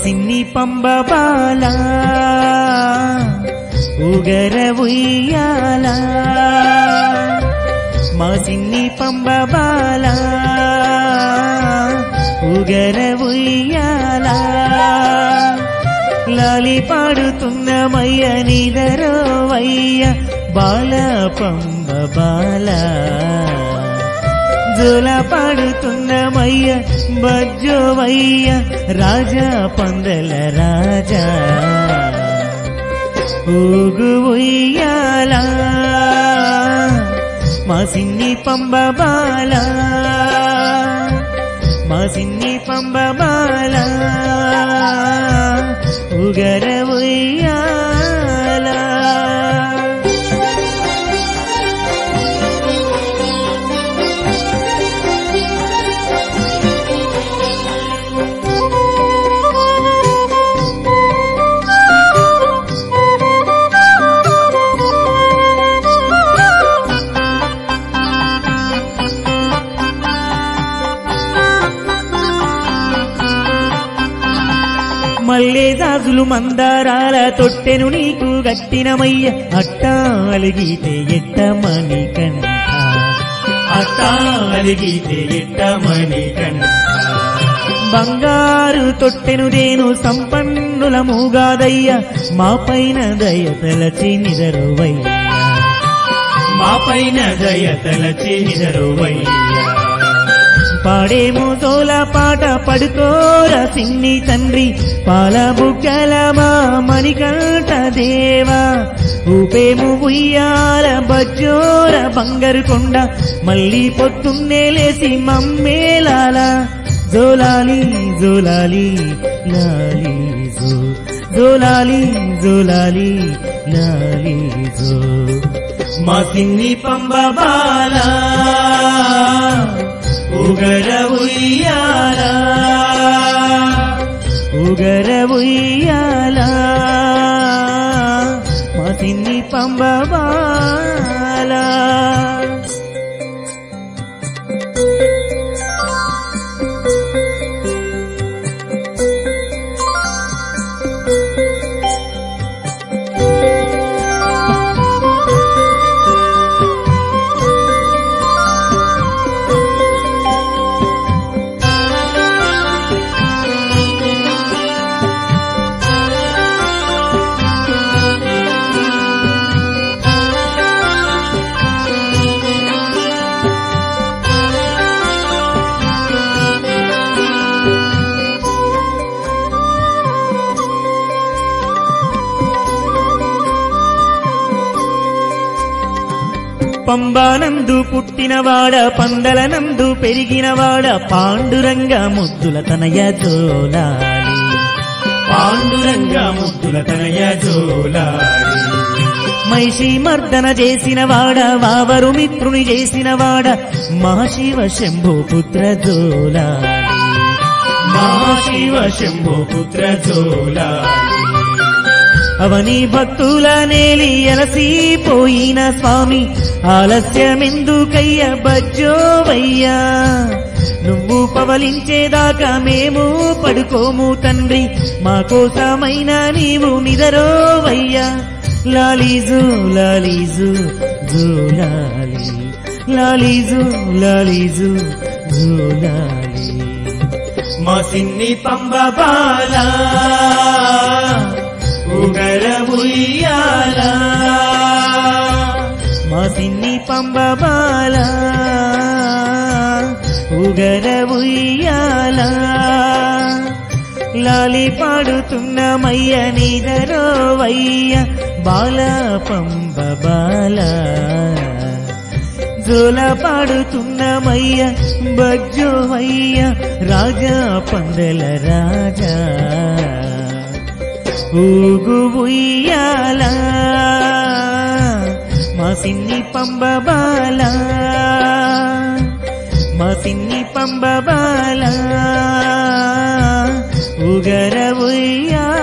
సిన్ని పంబ బాల ఉగర ఉయ్యాల మా సిన్ని పంబ బాల ఉగర ఉయ్యాల లాలి పాడుతున్నమయ్య నిదరోవయ్య బాల పంబ బాల జోల పాడుతున్నమయ్య బజ్జోవయ్య రాజా పందల రాజా ఊగు ఉయ్యాల మా సిన్ని పంబ బాల మా సిన్ని పంబ బాల ఉగర ఉయ్యాల మల్లే దాసులు మందారాల తొట్టెను నీకు గట్టినమయ్య అట్టా అలిగితే ఎట్టమని కంట అట్టా అలిగితే ఎట్టమని కంట బంగారు తొట్టెను దేను సంపన్నుల మూగాదయ్య మా పైన దయ తలచి నిదరువయ్య మా పైన దయ తలచి నిదరువయ్యా పాడేమో తోల పాట పడుకోర సిన్ని తండ్రి పాల బుగ్గల మా మణికంఠ దేవా ఊపేము ఉయ్యాల బజ్జోర బంగారు కొండ మళ్ళీ పొద్దున్నే లేసి మమ్మేలాల జోలాలి జోలాలి లాలి జో జోలాలి జోలాలి లాలి జో మా సిన్ని పంబ బాల ఉగర ఉయ్యాల ఉగర ఉయ్యాల మా సిన్ని పంబ బాల పంబానందు పుట్టినవాడ పందలనందు పెరిగినవాడ పాండురంగ ముద్దుల తనయ జోలాలి పాండురంగ ముద్దుల తనయ జోలాడి మైషి మర్దన చేసినవాడ వావరు మిత్రుని చేసినవాడ మహాశివ శంభో పుత్ర జోలాలి మహాశివ శంభో పుత్ర జోలాడి అవని భక్తుల నేలి అలసిపోయిన స్వామి ఆలస్యమెందుకయ్య బజ్జోవయ్యా నువ్వు పవలించేదాకా మేము పడుకోము తండ్రి మా కోసమైన నీవు నిదరోవయ్యా లాలీజు లాలీజు జూలాలి లాలీజు లాలీజు జూలాలి మా సిన్ని పంబ బాల ఉగర ఉయ్యాల మా సిన్ని పంబ బాల ఉగర ఉయ్యాల లాలి పాడుతున్నమయ్య నిదరోవయ్య బాల పంబ బాల జోల పాడుతున్నమయ్య బజ్జోవయ్య రాజా పందల రాజా ఊగు ఉయ్యాల మా సిన్ని పంబ బాల మా సిన్ని పంబ బాల ఉగర ఉయ్యాల